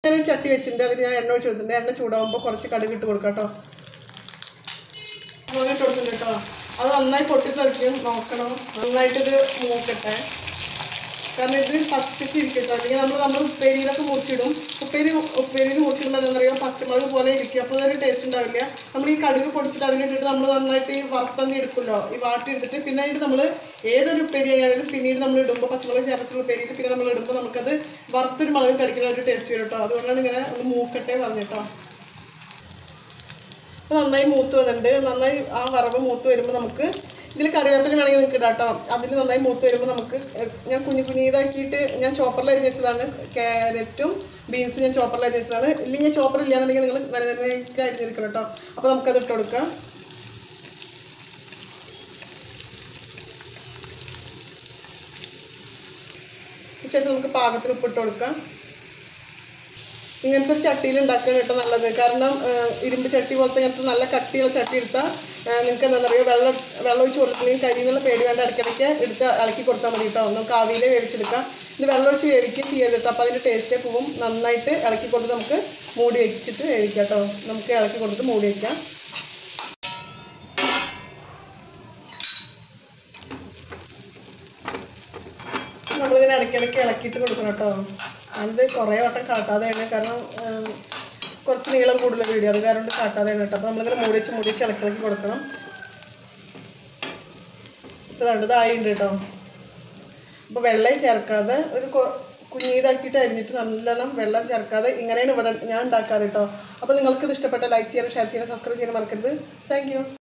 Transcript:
ഞാനൊരു ചട്ടി വെച്ചിട്ടുണ്ട് അതിൽ ഞാൻ എണ്ണ ഒഴിച്ച് കൊടുത്തിട്ടുണ്ട് എണ്ണ ചൂടാകുമ്പോൾ കുറച്ച് കടുക് ഇട്ട് കൊടുക്കാം കേട്ടോ മുളക് ഇട്ട് കൊടുക്കുന്നുണ്ട് കേട്ടോ അത് നന്നായി പൊട്ടിത്തെറിക്കും നോക്കണം നന്നായിട്ടിത് മൂക്കട്ടെ കാരണം ഇത് പച്ചക്ക് ഇരിക്കട്ടോ അല്ലെങ്കിൽ നമ്മൾ നമ്മൾ ഉപ്പേരിയിലൊക്കെ മുറിച്ചിടും ഉപ്പേരി ഉപ്പേരിയിൽ മുറിച്ചിടുമ്പോൾ എന്താ പറയുക പച്ചമുളക് പോലെ ഇരിക്കും അപ്പോൾ അതൊരു ടേസ്റ്റ് ഉണ്ടാവില്ല നമ്മൾ ഈ കടുക് പൊടിച്ചിട്ട് അതിലിട്ടിട്ട് നമ്മൾ നന്നായിട്ട് ഈ വറുത്തന്നെ എടുക്കുമല്ലോ ഈ വാട്ടി എടുത്തിട്ട് പിന്നെ അതിട്ട് നമ്മൾ ഏതൊരു ഉപ്പേരി ആയാലും പിന്നീട് നമ്മൾ ഇടുമ്പോൾ പച്ചമുളക് ചേർത്തുള്ള ഉപ്പേരിയിൽ പിന്നെ നമ്മൾ ഇടുമ്പോൾ നമുക്കത് വറുത്തൊരു മുളക് കടിക്കുന്ന ഒരു ടേസ്റ്റ് വരും കേട്ടോ അതുകൊണ്ടാണ് ഇങ്ങനെ ഒന്ന് മൂക്കട്ടെ പറഞ്ഞിട്ടോ അപ്പോൾ നന്നായി മൂത്ത് വന്നിട്ടുണ്ട് നന്നായി ആ വറവ് മൂത്ത് വരുമ്പോൾ നമുക്ക് ഇതിൽ കറിവേപ്പില വേണമെങ്കിൽ നിങ്ങൾക്ക് ഇടാം കേട്ടോ അതിൽ നന്നായി മൂത്ത് വരുമ്പോൾ നമുക്ക് എ- ഞാൻ കുഞ്ഞു കുഞ്ഞിതാക്കിയിട്ട് ഞാൻ ചോപ്പറിൽ അരിഞ്ഞ് വെച്ചതാണ് ക്യാരറ്റും ബീൻസ് ഞാൻ ചോപ്പറിൽ അരിഞ്ഞ് വെച്ചതാണ് ഇല്ലെങ്കിൽ ഞാൻ ചോപ്പർ ഇല്ലാന്നുണ്ടെങ്കിൽ നിങ്ങൾ വലുതായിട്ട് അരിഞ്ഞെടുക്കണം കേട്ടോ അപ്പോൾ നമുക്കത് ഇട്ട് കൊടുക്കാം ശേഷം നമുക്ക് പാകത്തിന് ഉപ്പിട്ട് കൊടുക്കാം ഇങ്ങനത്തെ ഒരു ചട്ടിയിൽ ഉണ്ടാക്കാൻ കേട്ടോ നല്ലത് കാരണം ആ, ഇരുമ്പ് ചട്ടി പോലത്തെ ഇങ്ങനത്തെ നല്ല കട്ടിയുള്ള ചട്ടി എടുത്താൽ നിങ്ങൾക്ക് എന്താ പറയുക വെള്ളം വെള്ളം ഒഴിച്ച് കൊടുത്തില്ലെങ്കിൽ കരിന്നുള്ള പേടി വേണ്ട ഇടയ്ക്കിടയ്ക്ക് എടുത്ത് ഇളക്കി കൊടുത്താൽ മതി കേട്ടോ നമുക്ക് ആവിയിൽ വേവിച്ചെടുക്കാം ഇത് വെള്ളം ഒഴിച്ച് വേവിക്കുകയും ചെയ്യരുത് അപ്പോൾ അതിൻ്റെ ടേസ്റ്റേ പോവും നന്നായിട്ട് ഇളക്കി കൊടുത്ത് നമുക്ക് മൂടി വെച്ചിട്ട് വേവിക്കാം കേട്ടോ നമുക്ക് ഇളക്കി കൊടുത്തിട്ട് മൂടി വയ്ക്കാം നമ്മളിങ്ങനെ ഇടയ്ക്കിടയ്ക്ക് ഇളക്കിയിട്ട് കൊടുക്കണം കേട്ടോ അത് കുറേ വട്ടം കാട്ടാതെയാണ് കാരണം ഉം, കുറച്ച് നീളം കൂടുതൽ വീഡിയോ അത് കാരണം കൊണ്ട് കാട്ടാതെയാണ് കേട്ടോ അപ്പോൾ നമ്മളിങ്ങനെ മൂടി വെച്ച് മൂടി വെച്ച് ഇളക്കി ഇളക്കി കൊടുക്കണം ഇപ്പോൾ രണ്ടതായിട്ടുണ്ട് കേട്ടോ അപ്പോൾ വെള്ളം ചേർക്കാതെ ഒരു കൊ- കുഞ്ഞീതാക്കിയിട്ട് അരിഞ്ഞിട്ട് നല്ലോണം വെള്ളം ചേർക്കാതെ ഇങ്ങനെയാണ് ഇവിടെ ഞാൻ ഉണ്ടാക്കാറ് കേട്ടോ അപ്പോൾ നിങ്ങൾക്ക് ഇത് ഇഷ്ടപ്പെട്ട ലൈക്ക് ചെയ്യാനും ഷെയർ ചെയ്യാനും സബ്സ്ക്രൈബ് ചെയ്യാനും മറക്കരുത് താങ്ക് യു